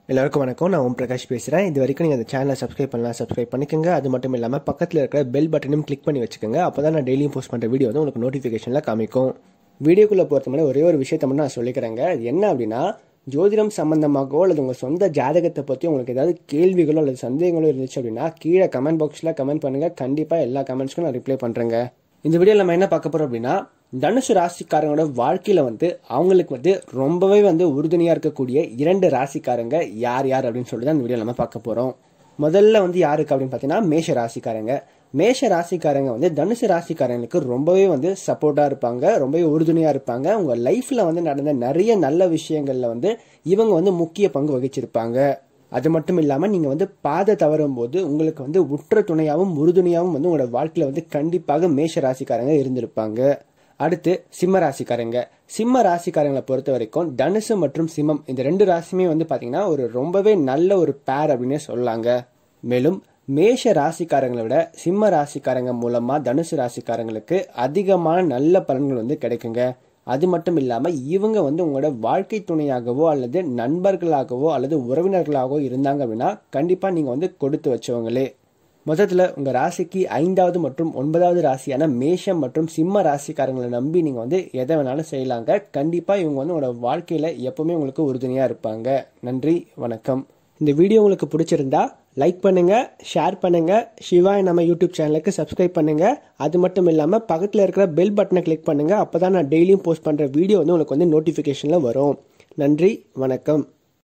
எல்லாருக்கும் வணக்கம் நான் ஓம் பிரகாஷ் பேசுகிறேன் இது வரைக்கும் நீங்கள் அந்த சேனலை சப்ஸ்கிரைப் பண்ணலாம் சப்ஸ்கிரைப் பண்ணிக்கோங்க அது மட்டும் இல்லாமல் பக்கத்தில் இருக்கிற பெல் பட்டனையும் கிளிக் பண்ணி வச்சுக்கோங்க அப்போ தான் நான் டெய்லியும் போஸ்ட் பண்ணுற வீடியோ வந்து உங்களுக்கு நோட்டிஃபிகேஷனில் காமிக்கும் வீடியோக்குள்ளே போகிறது முன்னாடி ஒரே ஒரு விஷயத்தை மட்டும் நான் சொல்லிக்கிறேங்க அது என்ன அப்படின்னா ஜோதிடம் சம்பந்தமாகவோ அல்லது உங்கள் சொந்த ஜாதகத்தை பற்றி உங்களுக்கு ஏதாவது கேள்விகளோ அல்லது சந்தேகங்களோ இருந்துச்சு அப்படின்னா கீழே கமெண்ட் பாக்ஸில் கமெண்ட் பண்ணுங்கள் கண்டிப்பாக எல்லா கமெண்ட்ஸ்க்கும் நான் ரிப்ளை பண்ணுறேங்க இந்த வீடியோவில் நம்ம என்ன பார்க்க போகிறோம் அப்படின்னா தனுசு ராசிக்காரங்களோட வாழ்க்கையில வந்து அவங்களுக்கு வந்து ரொம்பவே வந்து உறுதுணையா இருக்கக்கூடிய இரண்டு ராசிக்காரங்க யார் யார் அப்படின்னு சொல்லிட்டு தான் இந்த வீடியோ நம்ம பார்க்க போறோம் முதல்ல வந்து யாருக்கு அப்படின்னு பார்த்தீங்கன்னா மேஷ ராசிக்காரங்க மேஷ ராசிக்காரங்க வந்து தனுசு ராசிக்காரங்களுக்கு ரொம்பவே வந்து சப்போர்ட்டா இருப்பாங்க ரொம்பவே உறுதுணையா இருப்பாங்க உங்க லைஃப்ல வந்து நடந்த நிறைய நல்ல விஷயங்கள்ல வந்து இவங்க வந்து முக்கிய பங்கு வகிச்சிருப்பாங்க அது மட்டும் இல்லாமல் நீங்கள் வந்து பாதை தவறும் போது உங்களுக்கு வந்து உற்ற துணையாகவும் உறுதுணையாகவும் வந்து உங்களோட வாழ்க்கையில் வந்து கண்டிப்பாக மேஷ ராசிக்காரங்க இருந்திருப்பாங்க அடுத்து சிம்ம ராசிக்காரங்க சிம்ம ராசிக்காரங்களை பொறுத்த வரைக்கும் தனுசு மற்றும் சிம்மம் இந்த ரெண்டு ராசியுமே வந்து பார்த்தீங்கன்னா ஒரு ரொம்பவே நல்ல ஒரு பேர் அப்படின்னே சொல்லலாங்க மேலும் மேஷ ராசிக்காரங்களை விட சிம்ம ராசிக்காரங்க மூலமா தனுசு ராசிக்காரங்களுக்கு அதிகமான நல்ல பலன்கள் வந்து கிடைக்குங்க அது மட்டும் இல்லாம இவங்க வந்து உங்களோட வாழ்க்கை துணையாகவோ அல்லது நண்பர்களாகவோ அல்லது உறவினர்களாகவோ இருந்தாங்க அப்படின்னா கண்டிப்பா நீங்க வந்து கொடுத்து வச்சவங்களே மொத்தத்தில் உங்கள் ராசிக்கு ஐந்தாவது மற்றும் ஒன்பதாவது ராசியான மேஷம் மற்றும் சிம்ம ராசிக்காரங்களை நம்பி நீங்கள் வந்து எதை வேணாலும் செய்யலாங்க கண்டிப்பாக இவங்க வந்து உங்களோட வாழ்க்கையில் எப்பவுமே உங்களுக்கு உறுதுணையாக இருப்பாங்க நன்றி வணக்கம் இந்த வீடியோ உங்களுக்கு பிடிச்சிருந்தா லைக் பண்ணுங்க ஷேர் பண்ணுங்க சிவா நம்ம யூடியூப் சேனலுக்கு சப்ஸ்கிரைப் பண்ணுங்க அது மட்டும் இல்லாமல் பக்கத்தில் இருக்கிற பெல் பட்டனை கிளிக் பண்ணுங்க அப்போ தான் நான் டெய்லியும் போஸ்ட் பண்ணுற வீடியோ வந்து உங்களுக்கு வந்து நோட்டிஃபிகேஷனில் வரும் நன்றி வணக்கம்